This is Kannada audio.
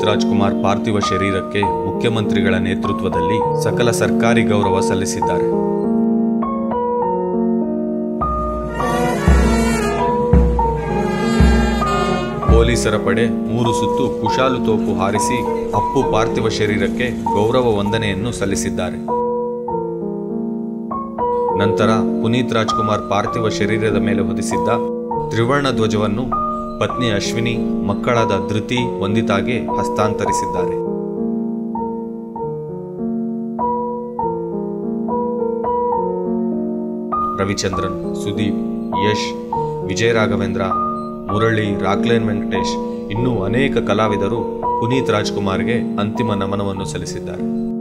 ಪುನೀತ್ ರಾಜ್ಕುಮಾರ್ ಪಾರ್ಥಿವ ಶರೀರಕ್ಕೆ ಮುಖ್ಯಮಂತ್ರಿಗಳ ನೇತೃತ್ವದಲ್ಲಿ ಸಕಲ ಸರ್ಕಾರಿ ಗೌರವ ಸಲ್ಲಿಸಿದ್ದಾರೆ ಪೊಲೀಸರ ಪಡೆ ಮೂರು ಸುತ್ತು ಕುಶಾಲು ತೋಪು ಹಾರಿಸಿ ಅಪ್ಪು ಪಾರ್ಥಿವ ಶರೀರಕ್ಕೆ ಗೌರವ ವಂದನೆಯನ್ನು ಸಲ್ಲಿಸಿದ್ದಾರೆ ನಂತರ ಪುನೀತ್ ರಾಜ್ಕುಮಾರ್ ಪಾರ್ಥಿವ ಶರೀರದ ಮೇಲೆ ಹೊದಿಸಿದ್ದ ತ್ರಿವರ್ಣ ಧ್ವಜವನ್ನು ಪತ್ನಿ ಅಶ್ವಿನಿ ಮಕ್ಕಳಾದ ಧೃತಿ ವಂದಿತಾಗೆ ಹಸ್ತಾಂತರಿಸಿದ್ದಾರೆ ರವಿಚಂದ್ರನ್ ಸುದೀಪ್ ಯಶ್ ವಿಜಯ ರಾಘವೇಂದ್ರ ಮುರಳಿ ರಾಕ್ಲೇನ್ ವೆಂಕಟೇಶ್ ಇನ್ನೂ ಅನೇಕ ಕಲಾವಿದರು ಪುನೀತ್ ರಾಜ್ಕುಮಾರ್ಗೆ ಅಂತಿಮ ನಮನವನ್ನು ಸಲ್ಲಿಸಿದ್ದಾರೆ